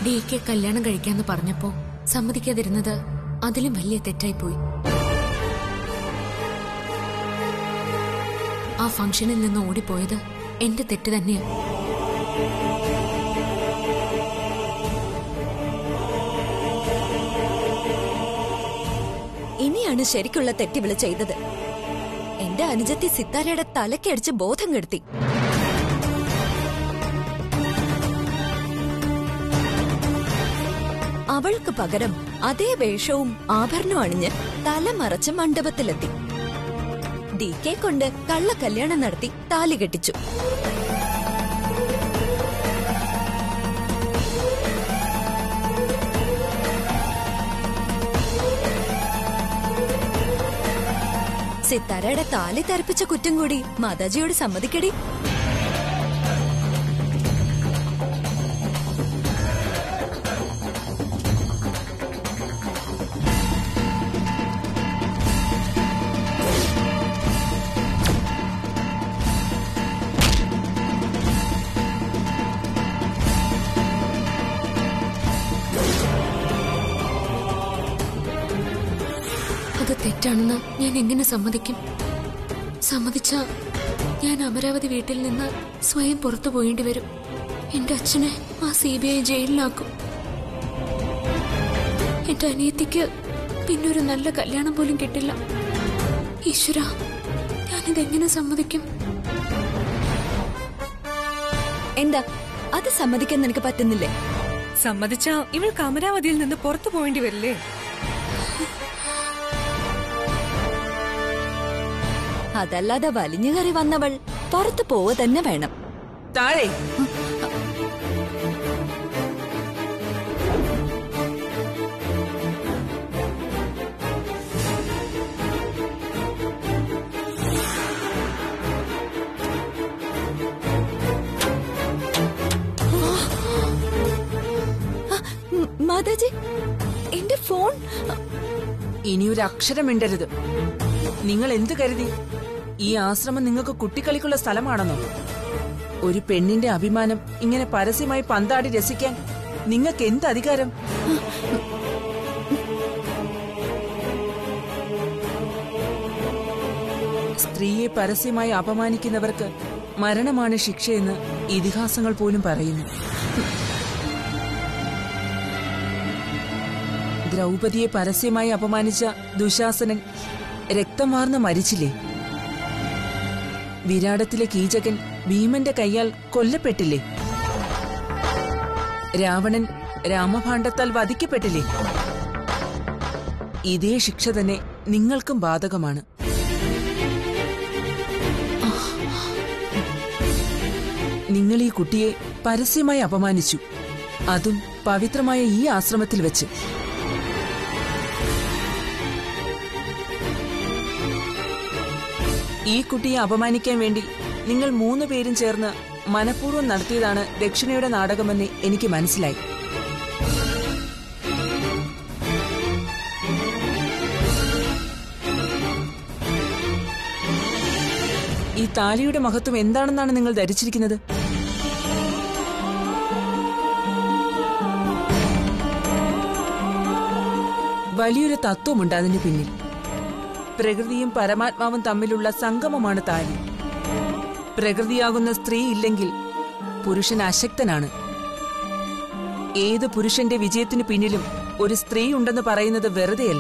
D K കല്യാണം കഴിക്കാന്ന് പറഞ്ഞപ്പോ സമ്മതിക്കാതിരുന്നത് അതിലും വലിയ തെറ്റായി പോയി ആ ഫംഗ്ഷനിൽ നിന്ന് ഓടിപ്പോയത് എന്റെ തെറ്റ് തന്നെയാ ഇനിയാണ് ശരിക്കുള്ള തെറ്റിവിള ചെയ്തത് എന്റെ അനുജത്തി സിത്താരയുടെ തലക്കടിച്ച് ബോധം കെടുത്തി അവൾക്ക് പകരം അതേ വേഷവും ആഭരണവും അണിഞ്ഞ് തല മറച്ച് മണ്ഡപത്തിലെത്തി ഡി കെ കൊണ്ട് കള്ള കല്യാണം നടത്തി താലി കെട്ടിച്ചു സിത്താരയുടെ താലി തെറിപ്പിച്ച കുറ്റം കൂടി മാതാജിയോട് സമ്മതിക്കടി അത് തെറ്റാണെന്ന് ഞാൻ എങ്ങനെ സമ്മതിക്കും സമ്മതിച്ച ഞാൻ അമരാവതി വീട്ടിൽ നിന്ന് സ്വയം പുറത്തു പോയേണ്ടി വരും എന്റെ അച്ഛനെ ആ സി ബി ഐ ജയിലിലാക്കും എന്റെ അനിയത്തിക്ക് പിന്നൊരു നല്ല കല്യാണം പോലും കിട്ടില്ല ഈശ്വര ഞാനിതെങ്ങനെ സമ്മതിക്കും എന്താ അത് സമ്മതിക്കാൻ നിനക്ക് പറ്റുന്നില്ലേ സമ്മതിച്ച ഇവൾക്ക് അമരാവതിയിൽ നിന്ന് പുറത്തു പോവേണ്ടി വരില്ലേ അതല്ലാതെ വലിഞ്ഞു കയറി വന്നവൾ പുറത്തു പോവുക തന്നെ വേണം താഴെ ഉം, മാതാജി എന്റെ ഫോൺ ഇനിയൊരു അക്ഷരം മിണ്ടരുത് നിങ്ങൾ എന്ത് കരുതി ഈ ആശ്രമം നിങ്ങൾക്ക് കുട്ടിക്കളിക്കുള്ള സ്ഥലമാണെന്നോ ഒരു പെണ്ണിന്റെ അഭിമാനം ഇങ്ങനെ പരസ്യമായി പന്താടി രസിക്കാൻ നിങ്ങൾക്ക് എന്ത് അധികാരം സ്ത്രീയെ പരസ്യമായി അപമാനിക്കുന്നവർക്ക് മരണമാണ് ശിക്ഷയെന്ന് ഇതിഹാസങ്ങൾ പോലും പറയുന്നു ദ്രൗപദിയെ പരസ്യമായി അപമാനിച്ച ദുശാസനൻ രക്തം വാർന്ന് മരിച്ചില്ലേ വിരാടത്തിലെ കീചകൻ ഭീമന്റെ കൈയാൽ കൊല്ലപ്പെട്ടില്ലേ രാവണൻ രാമഭാണ്ഡത്താൽ വധിക്കപ്പെട്ടില്ലേ ഇതേ ശിക്ഷ തന്നെ നിങ്ങൾക്കും ബാധകമാണ് നിങ്ങൾ ഈ കുട്ടിയെ പരസ്യമായി അപമാനിച്ചു അതും പവിത്രമായ ഈ ആശ്രമത്തിൽ വെച്ച് ഈ കുട്ടിയെ അപമാനിക്കാൻ വേണ്ടി നിങ്ങൾ മൂന്ന് പേരും ചേർന്ന് മനഃപൂർവ്വം നടത്തിയതാണ് ദക്ഷിണയുടെ നാടകമെന്ന് എനിക്ക് മനസ്സിലായി ഈ താലിയുടെ മഹത്വം എന്താണെന്നാണ് നിങ്ങൾ ധരിച്ചിരിക്കുന്നത് വലിയൊരു തത്വമുണ്ട് അതിന് പിന്നിൽ പ്രകൃതിയും പരമാത്മാവും തമ്മിലുള്ള സംഗമമാണ് താലി പ്രകൃതിയാകുന്ന സ്ത്രീ ഇല്ലെങ്കിൽ പുരുഷൻ അശക്തനാണ് ഏത് പുരുഷന്റെ വിജയത്തിനു പിന്നിലും ഒരു സ്ത്രീ ഉണ്ടെന്ന് പറയുന്നത് വെറുതെയല്ല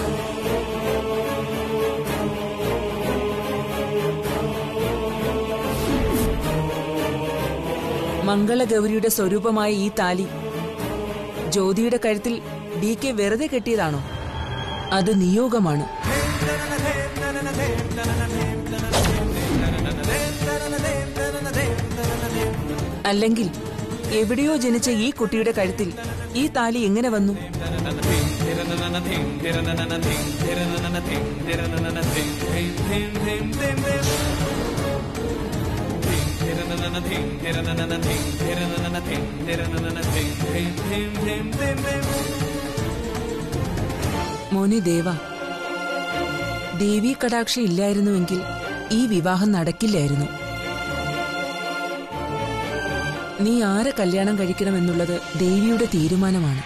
മംഗളഗൗരിയുടെ സ്വരൂപമായ ഈ താലി ജ്യോതിയുടെ കഴുത്തിൽ ഡി കെ വെറുതെ കെട്ടിയതാണോ അത് നിയോഗമാണ് അല്ലെങ്കിൽ എവിടെയോ ജനിച്ച ഈ കുട്ടിയുടെ കഴുത്തിൽ ഈ താലി എങ്ങനെ വന്നു മോനെ ദേവ ദേവി കടാക്ഷ ഇല്ലായിരുന്നുവെങ്കിൽ ഈ വിവാഹം നടക്കില്ലായിരുന്നു നീ ആരെ കല്യാണം കഴിക്കണമെന്നുള്ളത് ദേവിയുടെ തീരുമാനമാണ്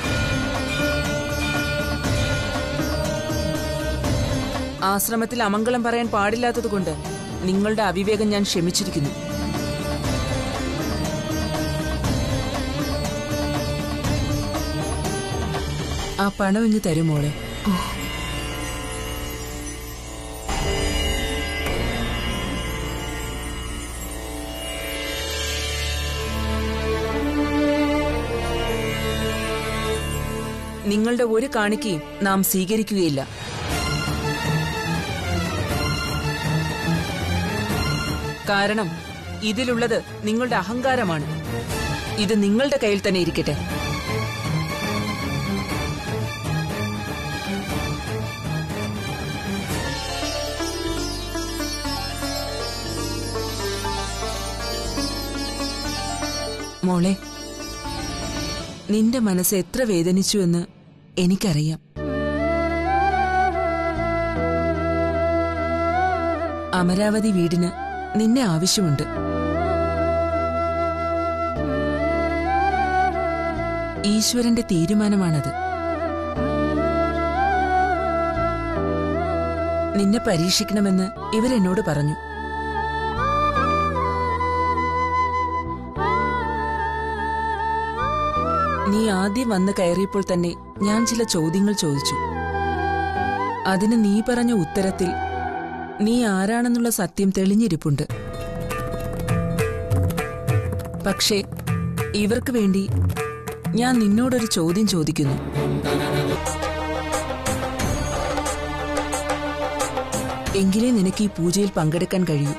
ആശ്രമത്തിൽ അമംഗളം പറയാൻ പാടില്ലാത്തതുകൊണ്ട് നിങ്ങളുടെ അവിവേകം ഞാൻ ക്ഷമിച്ചിരിക്കുന്നു ആ പണം ഇങ്ങ് തരുമോളെ നിങ്ങളുടെ ഒരു കാണിക്കയും നാം സ്വീകരിക്കുകയില്ല കാരണം ഇതിലുള്ളത് നിങ്ങളുടെ അഹങ്കാരമാണ് ഇത് നിങ്ങളുടെ കയ്യിൽ തന്നെ ഇരിക്കട്ടെ മോളെ നിന്റെ മനസ്സ് എത്ര വേദനിച്ചുവെന്ന് എനിക്കറിയാം അമരാവതി വീടിന് നിന്നെ ആവശ്യമുണ്ട് ഈശ്വരന്റെ തീരുമാനമാണത് നിന്നെ പരീക്ഷിക്കണമെന്ന് ഇവരെന്നോട് പറഞ്ഞു നീ ആദ്യം വന്ന് കയറിയപ്പോൾ തന്നെ ഞാൻ ചില ചോദ്യങ്ങൾ ചോദിച്ചു അതിന് നീ പറഞ്ഞ ഉത്തരത്തിൽ നീ ആരാണെന്നുള്ള സത്യം തെളിഞ്ഞിരിപ്പുണ്ട് പക്ഷേ ഇവർക്ക് വേണ്ടി ഞാൻ നിന്നോടൊരു ചോദ്യം ചോദിക്കുന്നു എങ്കിലേ നിനക്ക് ഈ പൂജയിൽ പങ്കെടുക്കാൻ കഴിയൂ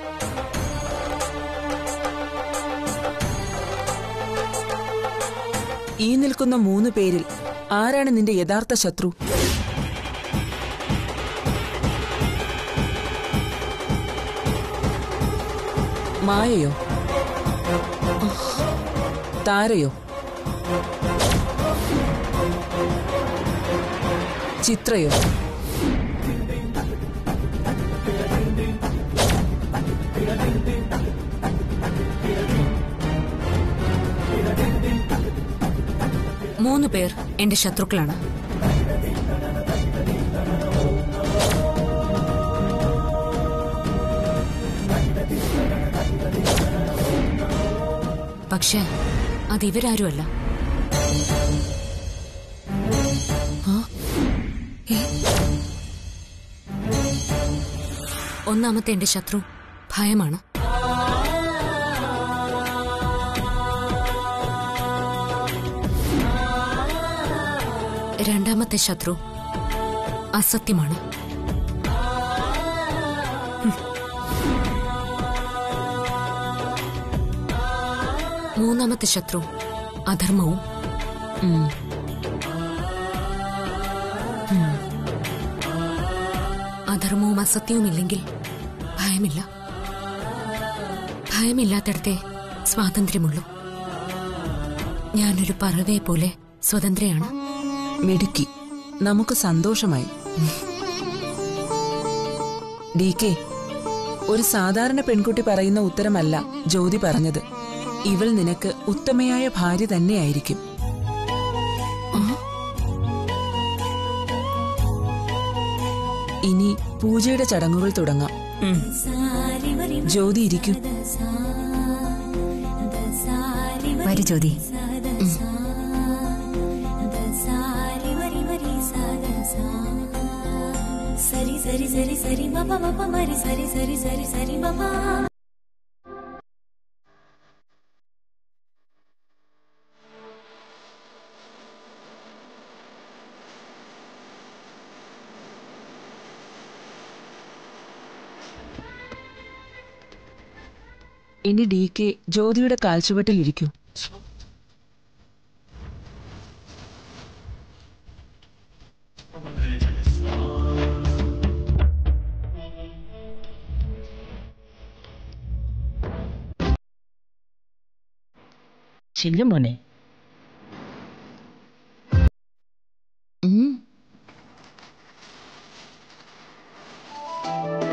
ഈ നിൽക്കുന്ന മൂന്ന് പേരിൽ ആരാണ് നിന്റെ യഥാർത്ഥ ശത്രു മായയോ താരയോ ചിത്രയോ മൂന്ന് പേർ എന്റെ ശത്രുക്കളാണ് പക്ഷെ അത് ഇവരാരുമല്ല ആ? ഏ? ഒന്നാമത്തെ എന്റെ ശത്രു ഭയമാണ് രണ്ടാമത്തെ ശത്രു അസത്യമാണ് ഹും. മൂന്നാമത്തെ ശത്രു അധർമ്മവും ഉം. അധർമ്മവും അസത്യവും ഇല്ലെങ്കിൽ ഭയമില്ല ഭയമില്ലാത്തടത്തെ സ്വാതന്ത്ര്യമുള്ളൂ ഞാനൊരു പറവയെ പോലെ സ്വതന്ത്രയാണ് മിടുക്കി നമുക്ക് സന്തോഷമായി ഡി കെ ഒരു സാധാരണ പെൺകുട്ടി പറയുന്ന ഉത്തരമല്ല ജ്യോതി പറഞ്ഞത് ഇവൾ നിനക്ക് ഉത്തമയായ ഭാര്യ തന്നെയായിരിക്കും ഇനി പൂജയുടെ ചടങ്ങുകൾ തുടങ്ങാം ജ്യോതി ഇരിക്കൂ വരു ജ്യോതി సరి సరి సరి సరి మప మప మరి సరి సరి సరి సరి మప ഇനി ഡി കെ ജ്യോതിയുടെ കാൽച്ചുവട്ടിൽ ഇരിക്കൂ ചെല്ലും മോനെ ഉം.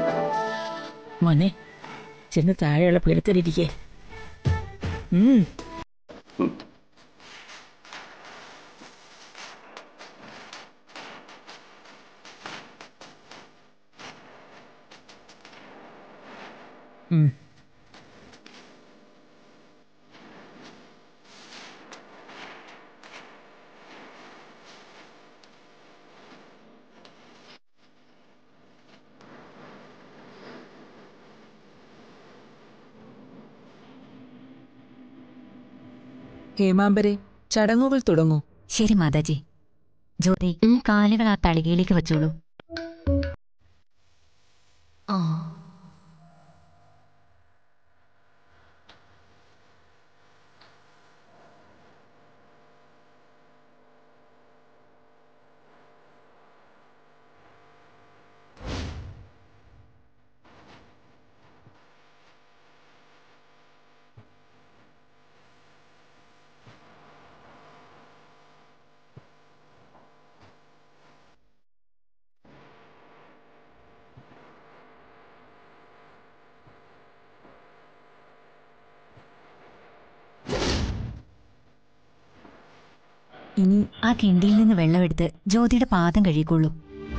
മോനെ ചെന്ന് താഴെയുള്ള പീഠത്തിലിരിക്കേ ഉം ഹേമാംബരെ ചടങ്ങുകൾ തുടങ്ങൂ ശരി മാതാജി ജ്യോതി കാലുകൾ ആ തളികയിലേക്ക് വെച്ചോളൂ ഇനി ആ കിണ്ടിയിൽ നിന്ന് വെള്ളമെടുത്ത് ജ്യോതിയുടെ പാദം കഴുകിക്കൊള്ളൂ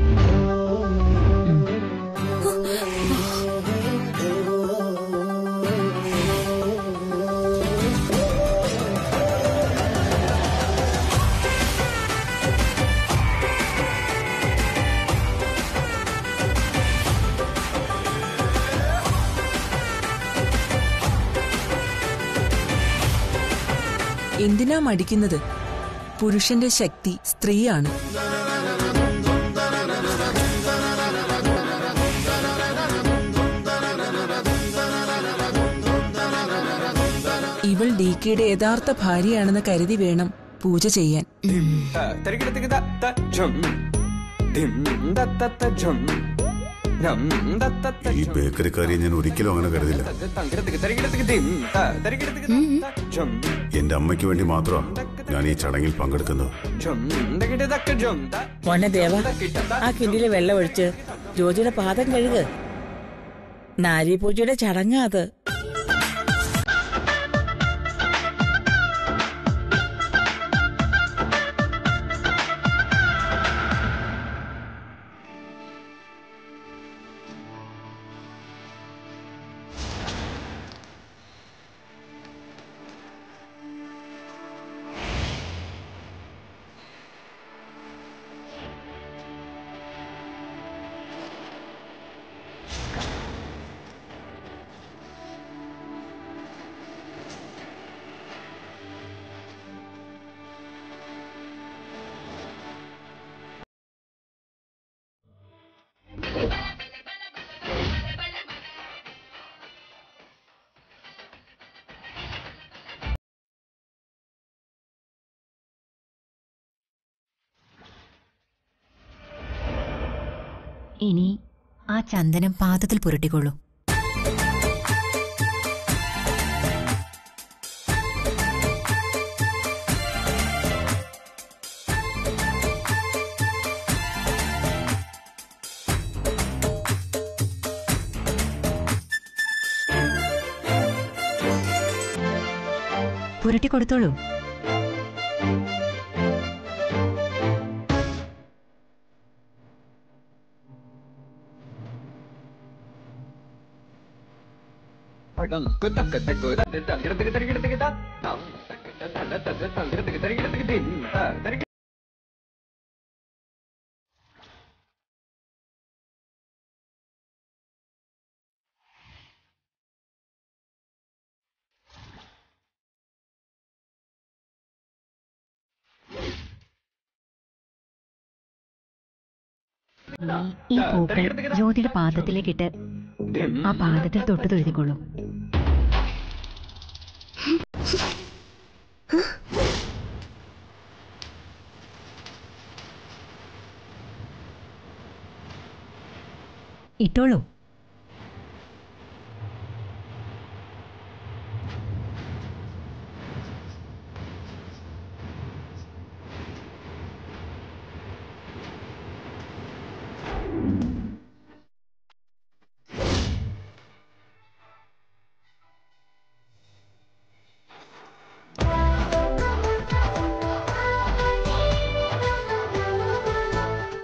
എന്തിനാ മടിക്കുന്നത് പുരുഷന്റെ ശക്തി സ്ത്രീയാണ് ഇവൾ ഡി കെയുടെ യഥാർത്ഥ ഭാര്യയാണെന്ന് കരുതി വേണം പൂജ ചെയ്യാൻ ഈ ബേക്കറിക്കാരിയെ ഞാൻ ഒരിക്കലും അങ്ങനെ കരുതില്ല എന്റെ അമ്മയ്ക്ക് വേണ്ടി മാത്രമാണ് ഞാൻ ഈ ചടങ്ങിൽ പങ്കെടുക്കുന്നത് മോനെ ദേവ ആ കിണ്ടിയില് വെള്ളം ഒഴിച്ച് ജ്യോതിയുടെ പാദം കഴുക് നാരീപൂജയുടെ ചടങ്ങാ അത് ഇനി ആ ചന്ദനം പാദത്തിൽ പുരട്ടിക്കൊള്ളൂ പുരട്ടിക്കൊടുത്തോളൂ ഈ പൂക്കൾ ജ്യോതിയുടെ പാദത്തിലേക്കിട്ട് ആ പാദത്തിൽ തൊട്ട് തൊഴുതിക്കൊള്ളൂ ഇട്ടോളൂ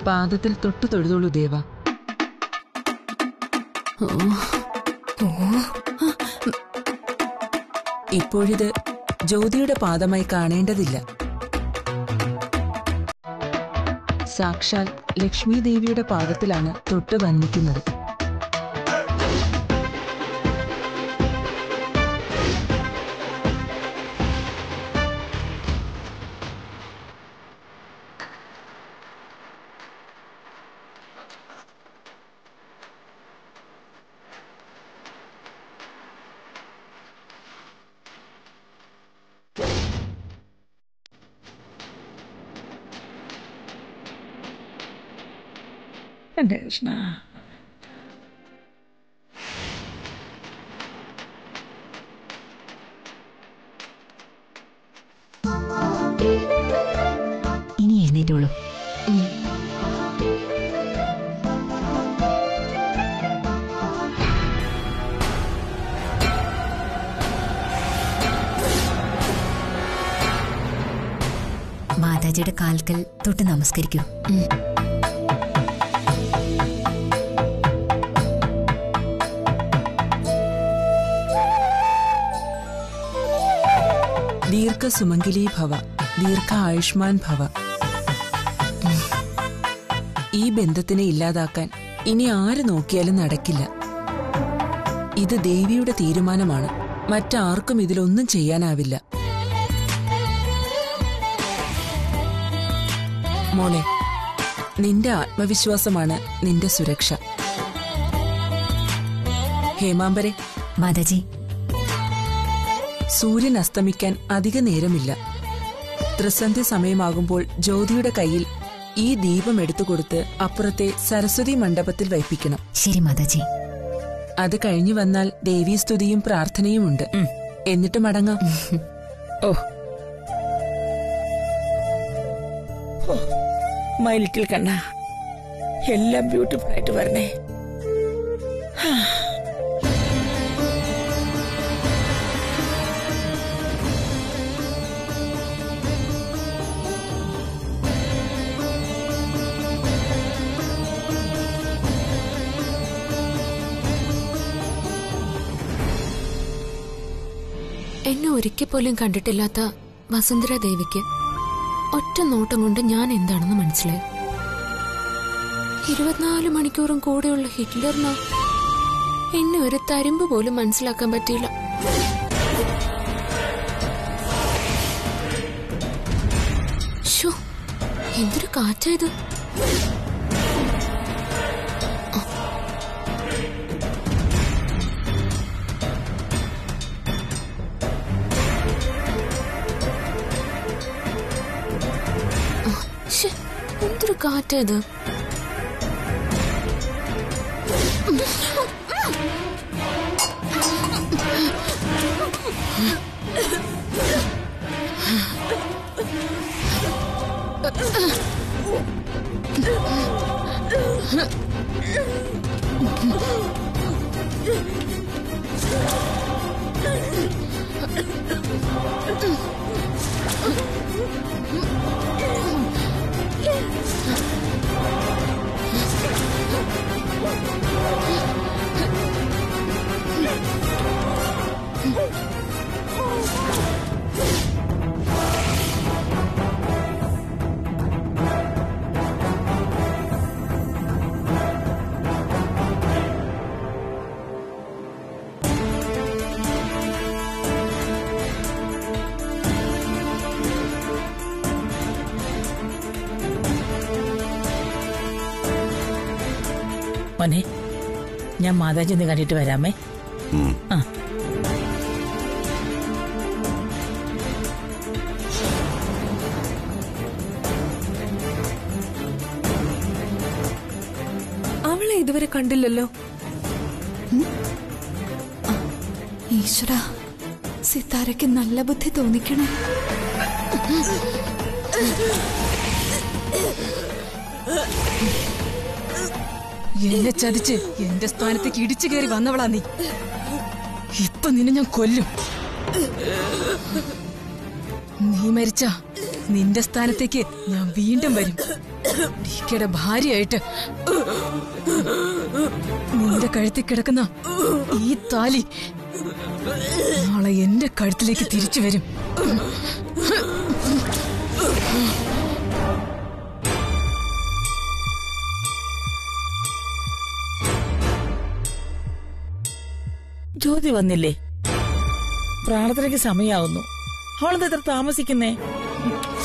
പാദത്തിൽ തൊട്ടു തൊഴുതോളൂ ദേവ ഇപ്പോഴിത് ജ്യോതിയുടെ പാദമായി കാണേണ്ടതില്ല സാക്ഷാൽ ലക്ഷ്മി ദേവിയുടെ പാദത്തിലാണ് തൊട്ട് വന്ദിക്കുന്നത് എന്റെ കൃഷ്ണ ഇനി എഴുന്നേറ്റോളൂ മാതാജിയുടെ കാൽക്കൽ തൊട്ട് നമസ്കരിക്കൂ ദീർഘ സുമംഗലീ ഭവ ദീർഘ ആയുഷ്മാൻ ഭവ ഉം. ഈ ബന്ധത്തിനെ ഇല്ലാതാക്കാൻ ഇനി ആര് നോക്കിയാലും നടക്കില്ല ഇത് ദേവിയുടെ തീരുമാനമാണ് മറ്റാർക്കും ഇതിലൊന്നും ചെയ്യാനാവില്ല മോളെ നിന്റെ ആത്മവിശ്വാസമാണ് നിന്റെ സുരക്ഷ ഹേമാംബരെ മാതാജി സൂര്യൻ അസ്തമിക്കാൻ അധിക നേരമില്ല ത്രിസന്ധ്യ സമയമാകുമ്പോൾ ജ്യോതിയുടെ കയ്യിൽ ഈ ദീപം എടുത്തുകൊടുത്ത് അപ്പുറത്തെ സരസ്വതി മണ്ഡപത്തിൽ വയ്പ്പിക്കണം ശരി മാതാജി അത് കഴിഞ്ഞു വന്നാൽ ദേവീസ്തുതിയും പ്രാർത്ഥനയുമുണ്ട് എന്നിട്ട് മടങ്ങാം ഓ മൈ ലിറ്റിൽ കണ്ണ എല്ലാം ബ്യൂട്ടിഫുൾ ആയിട്ട് വരണേ എന്നെ ഒരിക്കൽ പോലും കണ്ടിട്ടില്ലാത്ത വസുന്ധര ദേവിക്ക് ഒറ്റ നോട്ടം കൊണ്ട് ഞാൻ എന്താണെന്ന് മനസ്സിലായി ഇരുപത്തിനാല് മണിക്കൂറും കൂടെയുള്ള ഹിറ്റ്ലറിനോ എന്നെ ഒരു തരിമ്പ് പോലും മനസ്സിലാക്കാൻ പറ്റിയില്ല ശ്ശോ, എന്തൊരു കാറ്റായത് ശ്ശെ, എന്തൊരു കാറ്റായത് മോനെ ഞാൻ മാതാജി ഒന്ന് കണ്ടിട്ട് വരാമേ ഉം. ആ അവളെ ഇതുവരെ കണ്ടില്ലല്ലോ ഈശ്വര സിത്താരയ്ക്ക് നല്ല ബുദ്ധി തോന്നിക്കണേ എന്നെ ചതിച്ച് എന്റെ സ്ഥാനത്തേക്ക് ഇടിച്ചു കയറി വന്നവളാ നീ ഇപ്പൊ നിന്നെ ഞാൻ കൊല്ലും നീ മരിച്ച നിന്റെ സ്ഥാനത്തേക്ക് ഞാൻ വീണ്ടും വരും ഡിക്കയുടെ ഭാര്യയായിട്ട് നിന്റെ കഴുത്തിൽ കിടക്കുന്ന ഈ താലി നാളെ എന്റെ കഴുത്തിലേക്ക് തിരിച്ചു വരും ജ്യോതി വന്നില്ലേ പ്രാർത്ഥനയ്ക്ക് സമയാവുന്നു അവളെന്താ ഇത്ര താമസിക്കുന്നേ